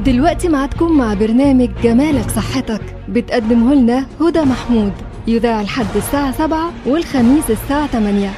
دلوقتي معادكم مع برنامج جمالك صحتك بتقدمه لنا هدى محمود يذاع الحد الساعة 7 والخميس الساعة 8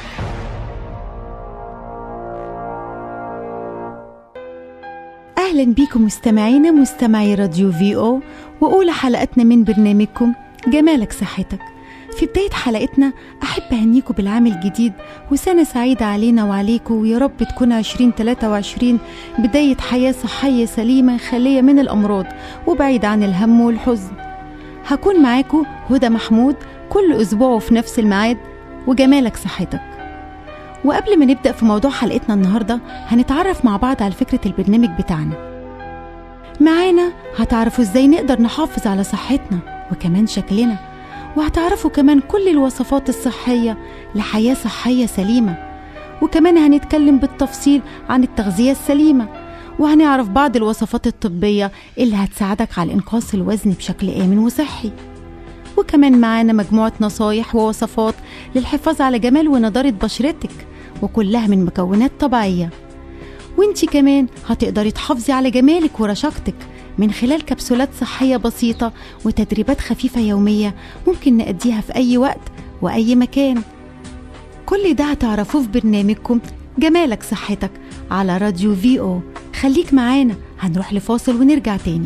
أهلا بيكم مستمعينا مستمعي راديو في أو وأولى حلقتنا من برنامجكم جمالك صحتك في بداية حلقتنا أحب أهنيكم بالعام الجديد وسنة سعيدة علينا وعليكم ويا رب تكون 2023 بداية حياة صحية سليمة خالية من الأمراض وبعيد عن الهم والحزن هكون معاكم هدى محمود كل أسبوع في نفس الميعاد وجمالك صحتك وقبل ما نبدأ في موضوع حلقتنا النهاردة هنتعرف مع بعض على فكرة البرنامج بتاعنا معانا هتعرفوا ازاي نقدر نحافظ على صحتنا وكمان شكلنا وهتعرفوا كمان كل الوصفات الصحية لحياة صحية سليمة وكمان هنتكلم بالتفصيل عن التغذية السليمة وهنعرف بعض الوصفات الطبية اللي هتساعدك على إنقاص الوزن بشكل آمن وصحي وكمان معانا مجموعة نصايح ووصفات للحفاظ على جمال ونضارة بشرتك وكلها من مكونات طبيعية وانتي كمان هتقدري تحافظي على جمالك ورشاقتك من خلال كبسولات صحية بسيطة وتدريبات خفيفة يومية ممكن نأديها في أي وقت وأي مكان كل ده هتعرفوه في برنامجكم جمالك صحتك على راديو في او خليك معانا هنروح لفاصل ونرجع تاني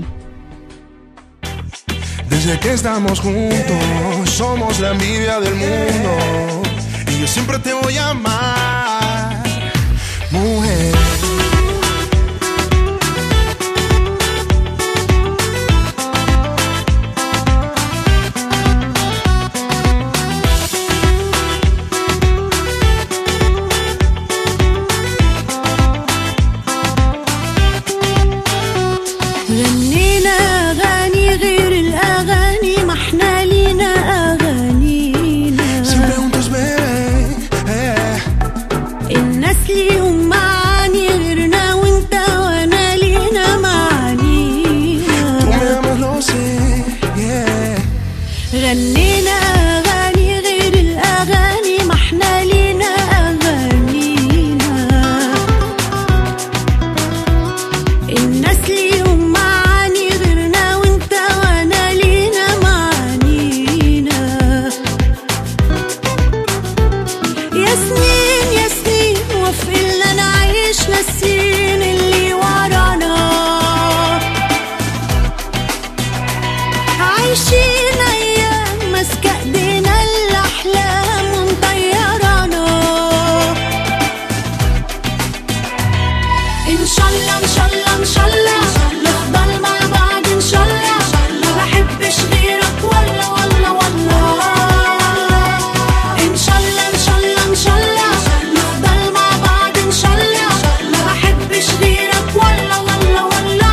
Desde que estamos juntos, somos la envidia del mundo. Y yo siempre te voy a amar, mujer. غنينا أغاني غير الأغاني ما احنا لينا أغانينا Siempre juntos, bebé. eh. الناس ليهم معاني غيرنا وانت وانا لينا Tú me معانينا amas, lo sé. yeah. غنينا أغاني غير الأغاني ما احنا لينا أغانينا الناس ليهم معاني غيرنا وانت وانا لينا معانينا يا سنين يا سنين وفقلنا نعيش ناسين اللي ورانا عايشين ايام ماسكه ايدينا الاحلام ومطيرانا ان شاء الله ان شاء الله ان شاء الله نفضل مع بعض ان شاء الله ما بحبش غيرك ولا ولا ولا ان شاء الله ان شاء الله ان شاء الله نفضل مع بعض ان شاء الله ما بحبش غيرك ولا ولا ولا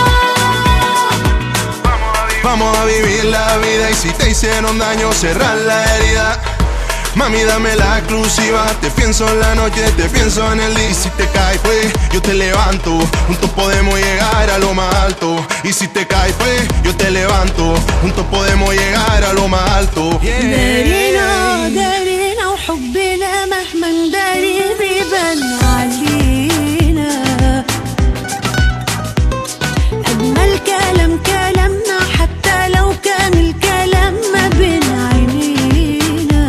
Vamos a vivir la vida y si te hicieron daño, cerrar la herida. Mami, dame la exclusiva. Te pienso en la noche, te pienso en el día. Y si te caes, pues yo te levanto. Juntos podemos llegar a lo más alto. Y si te caes, pues yo te levanto. Juntos podemos llegar a lo más alto. دارينا دارينا وحبنا مهما نداري بيبان علينا أجمل كلام كلامنا حتى لو كان الكلام ما بين عينينا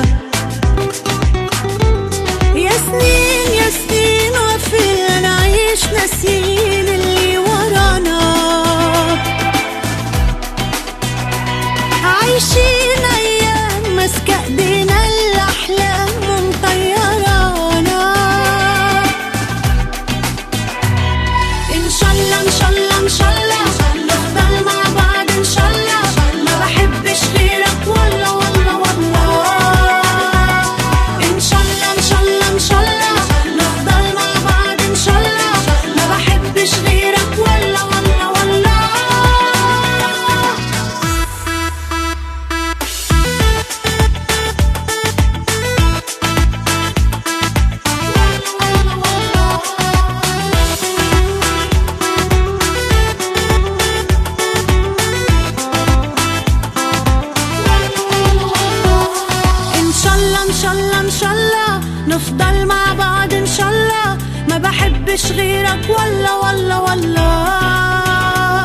يا سنين يا سنين وفينا نعيش ناسيين اللي ورانا عايشين ايام ماسكه ايدينا الاحلام ومطيرانا ان شاء الله ان شاء الله ان شاء الله نفضل مع بعض ان شاء الله ما بحبش غيرك ولا ولا ولا ان شاء الله ان شاء الله ان شاء الله نفضل مع بعض ان شاء الله ما بحبش غيرك ولا ولا ولا ان شاء الله ان شاء الله ان شاء الله نفضل مع بعض ان شاء الله ما بحبش غيرك ولا ولا ولا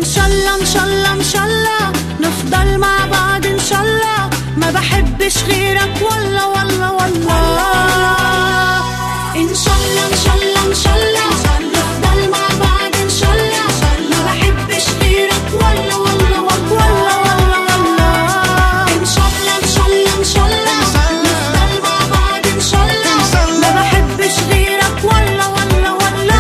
شاء الله ان شاء الله ان شاء الله نفضل مع بعض ان شاء الله ما بحبش غيرك والله والله والله ان شاء الله ان شاء الله ان شاء الله نفضل مع بعض ان شاء الله ما بحبش غيرك والله والله والله والله والله ان شاء الله ان شاء الله ان شاء الله نفضل مع بعض ان شاء الله ما بحبش غيرك والله والله والله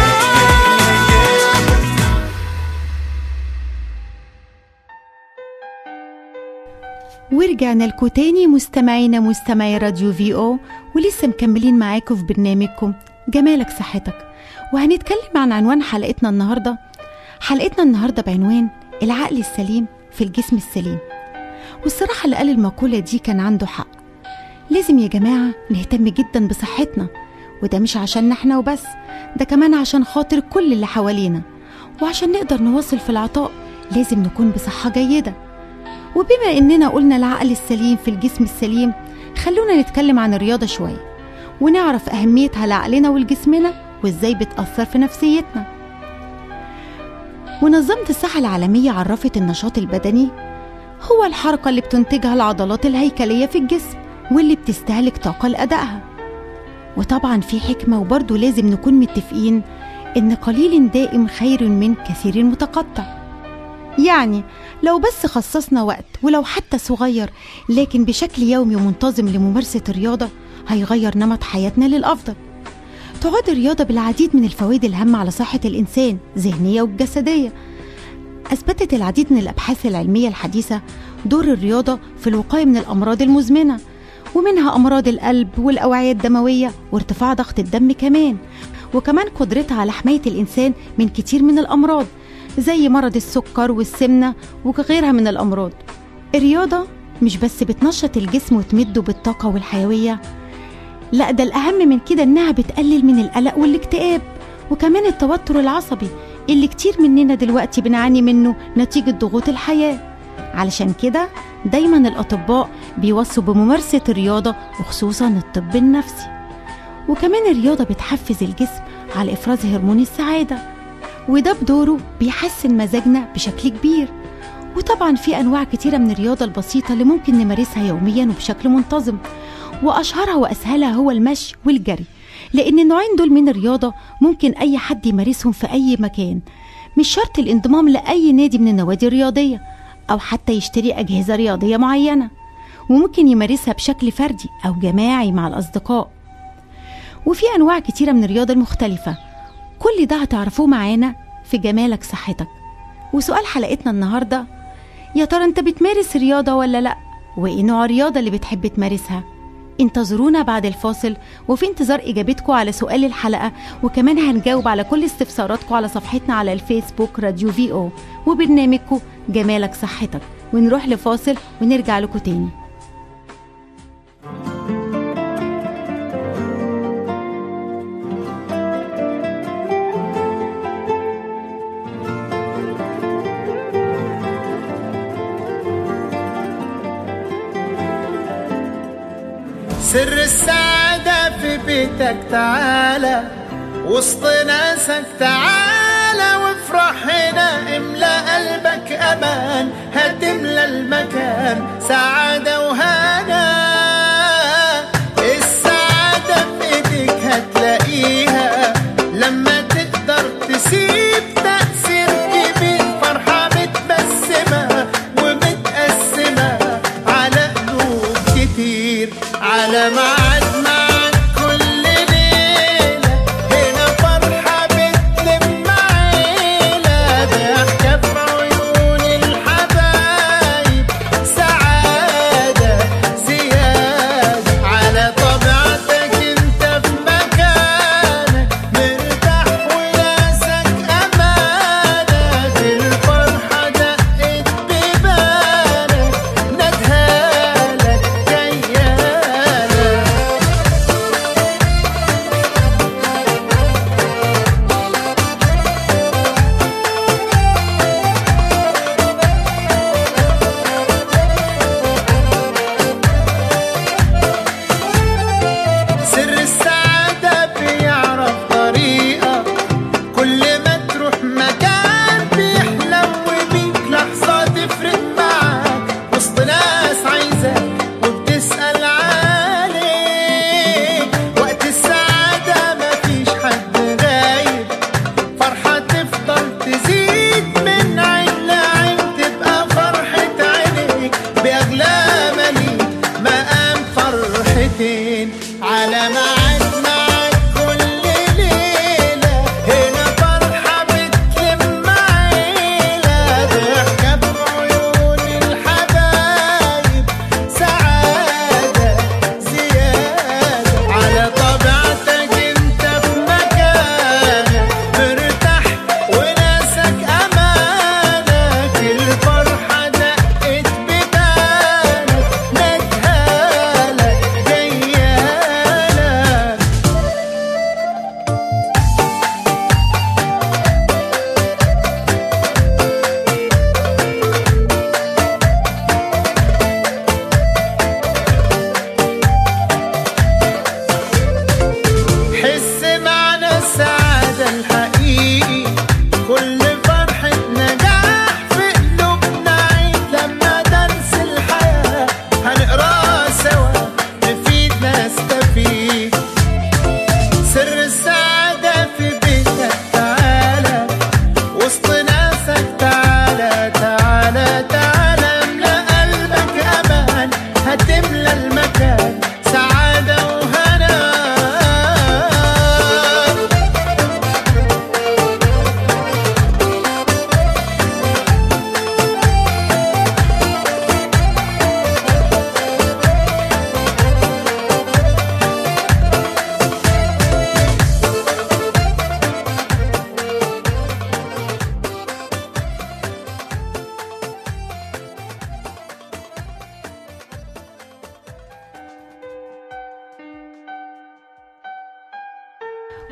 ورجعنا لكم تاني مستمعينا مستمعي راديو في او ولسه مكملين معاكم في برنامجكم جمالك صحتك وهنتكلم عن عنوان حلقتنا النهارده حلقتنا النهارده بعنوان العقل السليم في الجسم السليم والصراحة اللي قال المقولة دي كان عنده حق لازم يا جماعة نهتم جدا بصحتنا وده مش عشان احنا وبس ده كمان عشان خاطر كل اللي حوالينا وعشان نقدر نواصل في العطاء لازم نكون بصحة جيدة وبما اننا قلنا العقل السليم في الجسم السليم خلونا نتكلم عن الرياضة شوية ونعرف أهميتها لعقلنا ولجسمنا وإزاي بتأثر في نفسيتنا منظمة الصحة العالمية عرفت النشاط البدني هو الحركة اللي بتنتجها العضلات الهيكلية في الجسم واللي بتستهلك طاقة لأدائها وطبعا في حكمة وبرضه لازم نكون متفقين إن قليل دائم خير من كثير متقطع يعني لو بس خصصنا وقت ولو حتى صغير لكن بشكل يومي ومنتظم لممارسة الرياضة هيغير نمط حياتنا للأفضل تعد الرياضة بالعديد من الفوائد الهامة على صحة الإنسان ذهنية والجسدية أثبتت العديد من الأبحاث العلمية الحديثة دور الرياضة في الوقاية من الأمراض المزمنة ومنها أمراض القلب والأوعية الدموية وارتفاع ضغط الدم كمان وكمان قدرتها على حماية الإنسان من كتير من الأمراض زي مرض السكر والسمنة وغيرها من الأمراض الرياضة مش بس بتنشط الجسم وتمده بالطاقة والحيوية لا ده الأهم من كده إنها بتقلل من القلق والاكتئاب وكمان التوتر العصبي اللي كتير مننا دلوقتي بنعاني منه نتيجة ضغوط الحياة علشان كده دايما الأطباء بيوصوا بممارسة الرياضة وخصوصا الطب النفسي وكمان الرياضة بتحفز الجسم على إفراز هرمون السعادة وده بدوره بيحسن مزاجنا بشكل كبير وطبعا في أنواع كتيرة من الرياضة البسيطة اللي ممكن نمارسها يوميا وبشكل منتظم وأشهرها وأسهلها هو المشي والجري لأن النوعين دول من الرياضة ممكن أي حد يمارسهم في أي مكان مش شرط الانضمام لأي نادي من النوادي الرياضية أو حتى يشتري أجهزة رياضية معينة وممكن يمارسها بشكل فردي أو جماعي مع الأصدقاء وفي أنواع كتيرة من الرياضة المختلفة كل ده هتعرفوه معانا في جمالك صحتك وسؤال حلقتنا النهاردة يا ترى انت بتمارس رياضة ولا لأ وإيه نوع الرياضة اللي بتحب تمارسها انتظرونا بعد الفاصل وفي انتظار إجابتكم على سؤال الحلقة وكمان هنجاوب على كل استفساراتكم على صفحتنا على الفيسبوك راديو في او وبرنامجكم جمالك صحتك ونروح لفاصل ونرجع لكم تاني سر السعادة في بيتك تعالى وسط ناسك تعالى وافرح هنا املى قلبك امان هتملى المكان سعادة وهنا السعادة في ايديك هتلاقيها لما تقدر تسيب تأثير كبير فرحة متبسمة ومتقسمة على قلوب كتير على ميعاد معاك كل ليلة هنا فرحة بتلم عيلة ضحكة في عيون الحبايب سعادة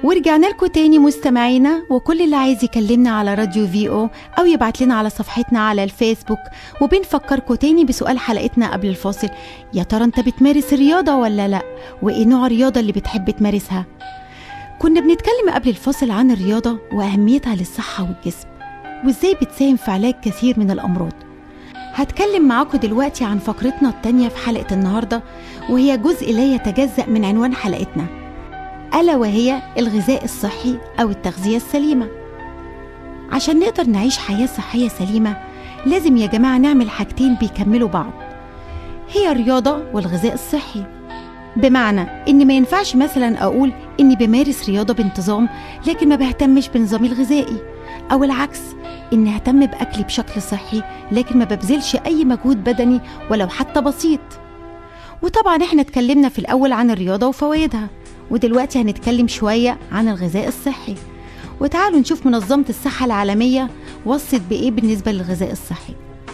ورجعنا لكم تاني مستمعينا وكل اللي عايز يكلمنا على راديو في او او يبعت لنا على صفحتنا على الفيسبوك وبنفكركم تاني بسؤال حلقتنا قبل الفاصل يا ترى انت بتمارس الرياضه ولا لا وايه نوع الرياضه اللي بتحب تمارسها كنا بنتكلم قبل الفاصل عن الرياضه واهميتها للصحه والجسم وازاي بتساهم في علاج كثير من الامراض هتكلم معاكم دلوقتي عن فقرتنا التانية في حلقة النهاردة وهي جزء لا يتجزأ من عنوان حلقتنا ألا وهي الغذاء الصحي أو التغذية السليمة عشان نقدر نعيش حياة صحية سليمة لازم يا جماعة نعمل حاجتين بيكملوا بعض هي الرياضة والغذاء الصحي بمعنى إن ما ينفعش مثلا أقول إني بمارس رياضة بانتظام لكن ما بهتمش بنظامي الغذائي أو العكس إني أهتم بأكلي بشكل صحي لكن ما ببذلش أي مجهود بدني ولو حتى بسيط وطبعا احنا اتكلمنا في الأول عن الرياضة وفوائدها ودلوقتي هنتكلم شوية عن الغذاء الصحي وتعالوا نشوف منظمة الصحة العالمية وصت بإيه بالنسبة للغذاء الصحي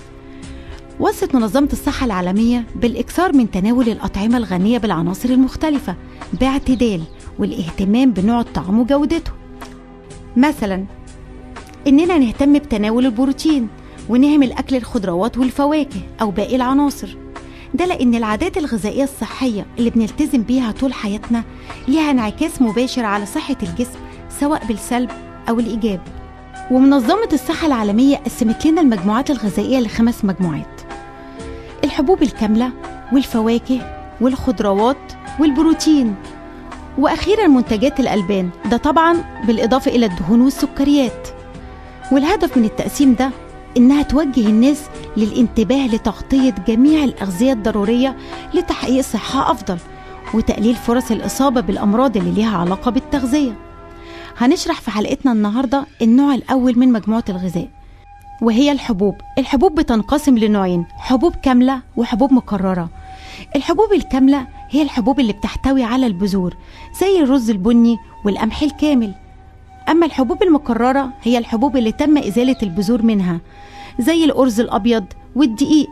وصت منظمة الصحة العالمية بالإكثار من تناول الأطعمة الغنية بالعناصر المختلفة باعتدال والاهتمام بنوع الطعام وجودته مثلا إننا نهتم بتناول البروتين ونهمل أكل الخضروات والفواكه أو باقي العناصر ده لأن العادات الغذائية الصحية اللي بنلتزم بيها طول حياتنا ليها انعكاس مباشر على صحة الجسم سواء بالسلب أو الإيجاب ومنظمة الصحة العالمية قسمت لنا المجموعات الغذائية لخمس مجموعات الحبوب الكاملة والفواكه والخضروات والبروتين وأخيرا منتجات الألبان ده طبعا بالإضافة إلى الدهون والسكريات والهدف من التقسيم ده إنها توجه الناس للانتباه لتغطية جميع الأغذية الضرورية لتحقيق صحة أفضل وتقليل فرص الإصابة بالأمراض اللي ليها علاقة بالتغذية هنشرح في حلقتنا النهاردة النوع الأول من مجموعة الغذاء وهي الحبوب الحبوب بتنقسم لنوعين حبوب كاملة وحبوب مكررة الحبوب الكاملة هي الحبوب اللي بتحتوي على البذور زي الرز البني والقمح الكامل أما الحبوب المكررة هي الحبوب اللي تم إزالة البذور منها زي الأرز الأبيض والدقيق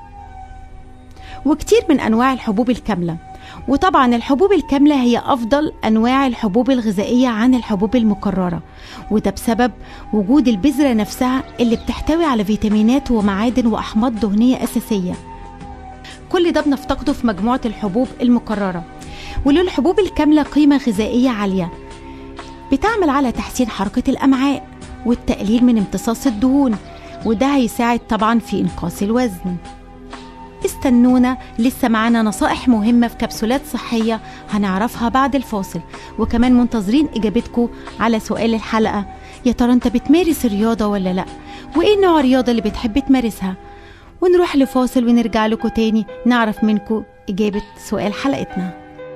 وكتير من أنواع الحبوب الكاملة وطبعا الحبوب الكاملة هي أفضل أنواع الحبوب الغذائية عن الحبوب المكررة وده بسبب وجود البذرة نفسها اللي بتحتوي على فيتامينات ومعادن وأحماض دهنية أساسية كل ده بنفتقده في مجموعة الحبوب المكررة وللحبوب الكاملة قيمة غذائية عالية بتعمل على تحسين حركة الأمعاء والتقليل من امتصاص الدهون وده هيساعد طبعا في إنقاص الوزن استنونا لسه معانا نصائح مهمة في كبسولات صحية هنعرفها بعد الفاصل وكمان منتظرين إجابتكم على سؤال الحلقة يا ترى أنت بتمارس الرياضة ولا لأ وإيه نوع الرياضة اللي بتحب تمارسها ونروح لفاصل ونرجع لكم تاني نعرف منكم إجابة سؤال حلقتنا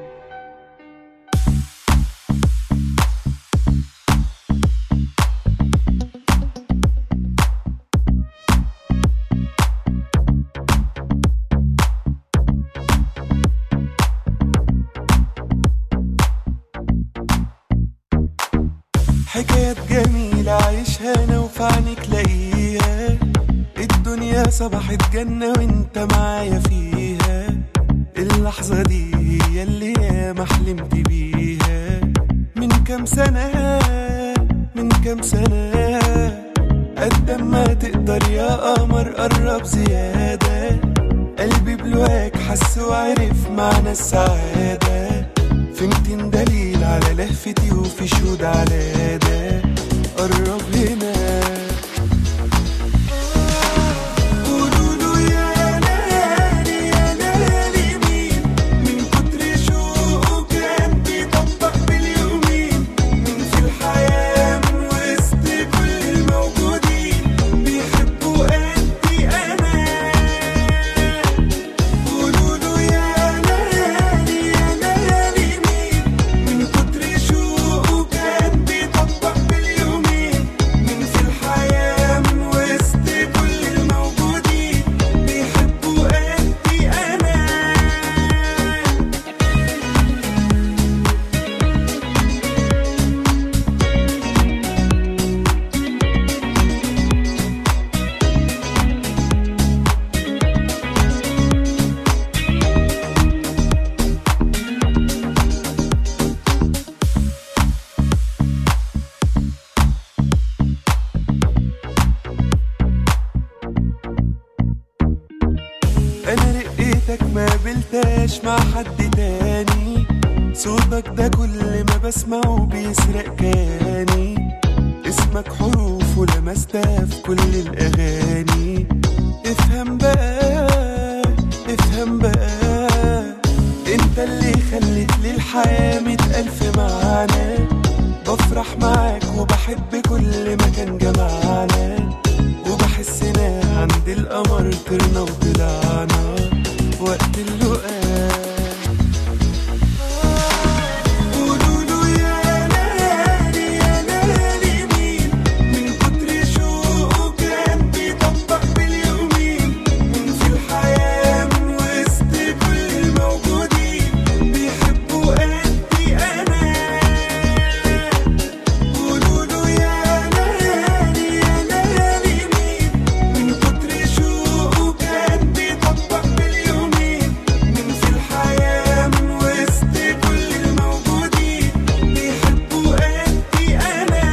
حكايات جميلة عايشها أنا وفي عينك لاقيها الدنيا صبحت جنة وانت معايا فيها اللحظة دي هي اللي ياما حلمت بيها من كام سنة من كام سنة قد ما تقدر يا قمر قرب زيادة قلبي بلواك حس وعرف معنى السعادة في ميتين دليل على لهفتي وفي شهود على ده قرب هنا قولوا له يا ليالي يا ليالي مين من كتر شوقه كان بيطبق باليومين مين في الحياة من وسط كل الموجودين بيحبوا قدي أنا قولوا له يا ليالي يا ليالي مين من كتر شوقه كان بيطبق بقاش مع حد تاني صوتك ده كل ما بسمعه بيسرق كياني اسمك حروف ولمستها في كل الأغاني افهم بقى افهم بقى انت اللي خليت لي الحياة مئة ألف معنى بفرح معاك وبحب كل مكان جمعنا وبحسنا عند القمر طرنا وطلعنا وقت اللقاء قولوا له يا ليالي يا ليالي مين من كتر شوقه كان بيطبق باليومين من في الحياة من وسط كل الموجودين بيحبوا قدي أنا قولوا له يا ليالي يا ليالي مين من كتر شوقه كان بيطبق باليومين من في الحياة من وسط كل الموجودين بيحبوا قدي أنا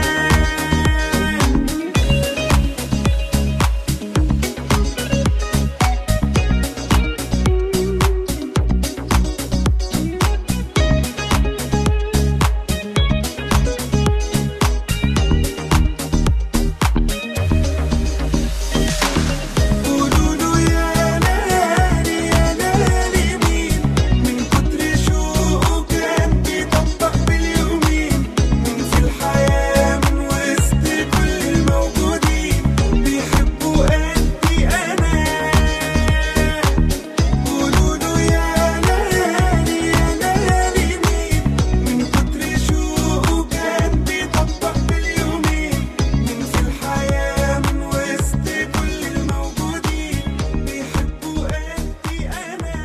قولوا له يا ليالي يا ليالي مين من كتر شوقه كان بيطبق باليومين من في الحياة من وسط كل الموجودين بيحبوا قدي أنا قولوا له يا ليالي يا ليالي مين من كتر شوقه كان بيطبق باليومين من في الحياة من وسط كل الموجودين بيحبوا قدي أنا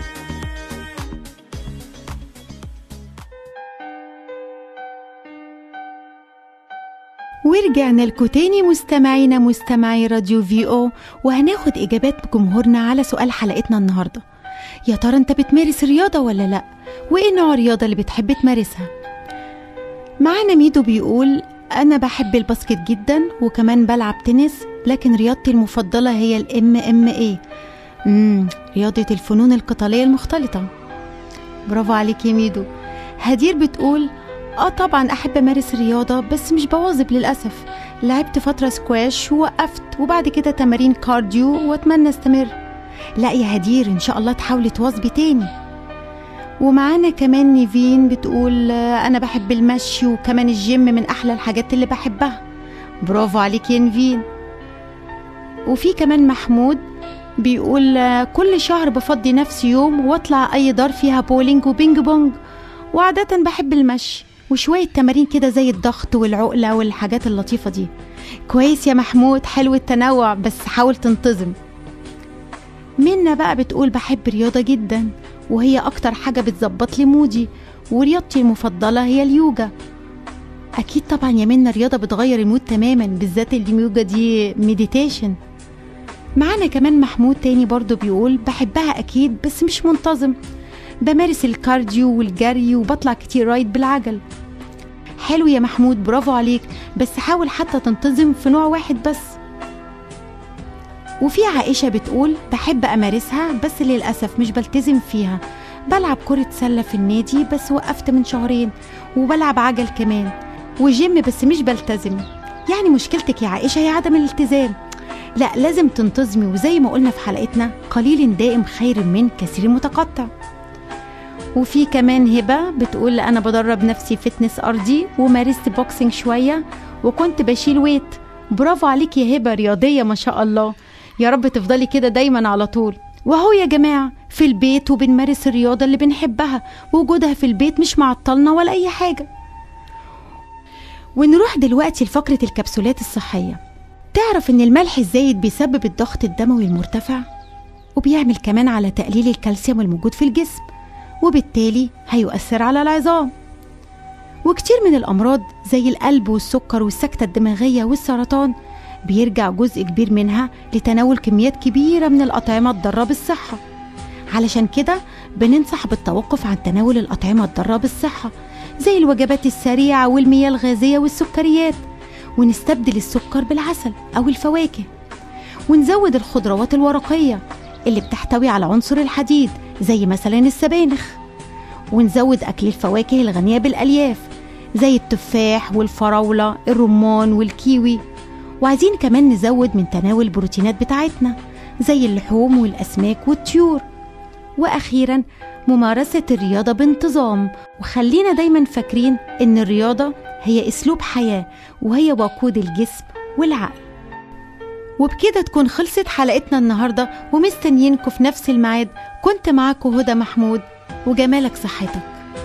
ورجعنا لكم تاني مستمعينا مستمعي راديو في او وهناخد اجابات جمهورنا على سؤال حلقتنا النهارده يا ترى انت بتمارس رياضه ولا لا وايه نوع الرياضه اللي بتحب تمارسها معانا ميدو بيقول انا بحب الباسكت جدا وكمان بلعب تنس لكن رياضتي المفضله هي الام ام اي امم رياضه الفنون القتاليه المختلطه برافو عليك يا ميدو هدير بتقول اه طبعا احب امارس الرياضه بس مش بواظب للاسف لعبت فتره سكواش ووقفت وبعد كده تمارين كارديو واتمنى استمر لا يا هدير ان شاء الله تحاولي تواظبي تاني ومعانا كمان نيفين بتقول آه، انا بحب المشي وكمان الجيم من احلى الحاجات اللي بحبها برافو عليك يا نيفين وفي كمان محمود بيقول آه، كل شهر بفضي نفسي يوم واطلع اي دار فيها بولينج وبينج بونج وعادة بحب المشي وشوية تمارين كده زي الضغط والعقلة والحاجات اللطيفة دي كويس يا محمود حلو التنوع بس حاول تنتظم منا بقى بتقول بحب رياضة جدا وهي أكتر حاجة بتظبط لي مودي ورياضتي المفضلة هي اليوجا أكيد طبعا يا منا رياضة بتغير المود تماما بالذات اليوجا دي مديتيشن معانا كمان محمود تاني برضو بيقول بحبها أكيد بس مش منتظم بمارس الكارديو والجري وبطلع كتير رايد بالعجل حلو يا محمود برافو عليك بس حاول حتى تنتظم في نوع واحد بس وفي عائشة بتقول بحب أمارسها بس للأسف مش بلتزم فيها بلعب كرة سلة في النادي بس وقفت من شهرين وبلعب عجل كمان وجيم بس مش بلتزم يعني مشكلتك يا عائشة هي عدم الالتزام لا لازم تنتظمي وزي ما قلنا في حلقتنا قليل دائم خير من كثير متقطع وفي كمان هبة بتقول أنا بدرب نفسي فتنس أرضي ومارست بوكسينج شوية وكنت بشيل ويت برافو عليك يا هبة رياضية ما شاء الله يا رب تفضلي كده دايما على طول وهو يا جماعة في البيت وبنمارس الرياضة اللي بنحبها وجودها في البيت مش معطلنا ولا أي حاجة ونروح دلوقتي لفقرة الكبسولات الصحية تعرف إن الملح الزايد بيسبب الضغط الدموي المرتفع وبيعمل كمان على تقليل الكالسيوم الموجود في الجسم وبالتالي هيؤثر على العظام وكتير من الأمراض زي القلب والسكر والسكتة الدماغية والسرطان بيرجع جزء كبير منها لتناول كميات كبيرة من الأطعمة الضارة بالصحة علشان كده بننصح بالتوقف عن تناول الأطعمة الضارة بالصحة زي الوجبات السريعة والمياه الغازية والسكريات ونستبدل السكر بالعسل أو الفواكه ونزود الخضروات الورقية اللي بتحتوي على عنصر الحديد زي مثلا السبانخ ونزود أكل الفواكه الغنية بالألياف زي التفاح والفراولة الرمان والكيوي وعايزين كمان نزود من تناول البروتينات بتاعتنا زي اللحوم والأسماك والطيور وأخيرا ممارسة الرياضة بانتظام وخلينا دايما فاكرين إن الرياضة هي أسلوب حياة وهي وقود الجسم والعقل وبكده تكون خلصت حلقتنا النهاردة ومستنيينكم في نفس الميعاد كنت معاكم هدى محمود وجمالك صحتك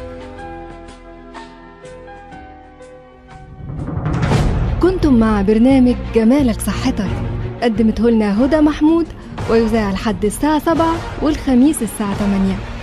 كنتم مع برنامج جمالك صحتك قدمته لنا هدى محمود ويذاع لحد الساعة 7 والخميس الساعة 8